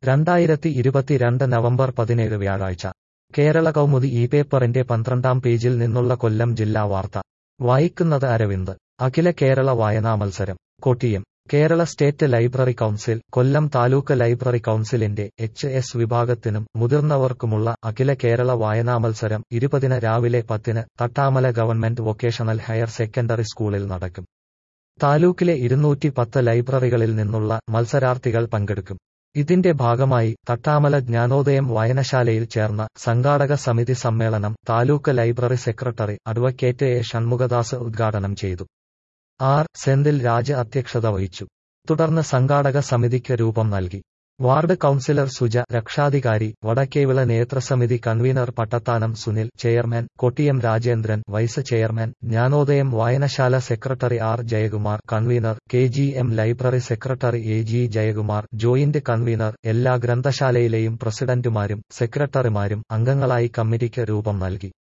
രണ്ടായിരത്തി ഇരുപത്തിരണ്ട് നവംബർ പതിനേഴ് വ്യാഴാഴ്ച കേരള കൗമുദി ഈ പേപ്പറിന്റെ പന്ത്രണ്ടാം പേജിൽ നിന്നുള്ള കൊല്ലം ജില്ലാ വാർത്ത വായിക്കുന്നത് അരവിന്ദ് അഖില കേരള വായനാ മത്സരം Kottiyam Kerala state library council Kollam taluk library കൗൺസിലിന്റെ എച്ച് എസ് വിഭാഗത്തിനും മുതിർന്നവർക്കുമുള്ള അഖില കേരള വായനാ മത്സരം ഇരുപതിന് രാവിലെ പത്തിന് Thattamala government vocational higher secondary സ്കൂളിൽ നടക്കും താലൂക്കിലെ ഇരുന്നൂറ്റി പത്ത് ലൈബ്രറികളിൽ നിന്നുള്ള മത്സരാർത്ഥികൾ പങ്കെടുക്കും ഇതിന്റെ ഭാഗമായി തട്ടാമല ജ്ഞാനോദയം വായനശാലയിൽ ചേർന്ന സംഘാടക സമിതി സമ്മേളനം taluk library secretary advocate A Shanmukhadas ഉദ്ഘാടനം ചെയ്തു ആർ സെന്തിൽ രാജ് അധ്യക്ഷത വഹിച്ചു തുടർന്ന് സംഘാടക സമിതിക്ക് രൂപം നൽകി വാർഡ് കൌൺസിലർ സുജ രക്ഷാധികാരി വടക്കേവിള നേതൃസമിതി convener Pattathanam Sunil chairman Kottiyam Rajendran vice chairman Jnanodayam വായനശാല secretary R Jayakumar convener K G M library secretary A G Jayakumar joint convener എല്ലാ ഗ്രന്ഥശാലയിലെയും പ്രസിഡന്റുമാരും സെക്രട്ടറിമാരും അംഗങ്ങളായി കമ്മിറ്റിക്ക് രൂപം നൽകി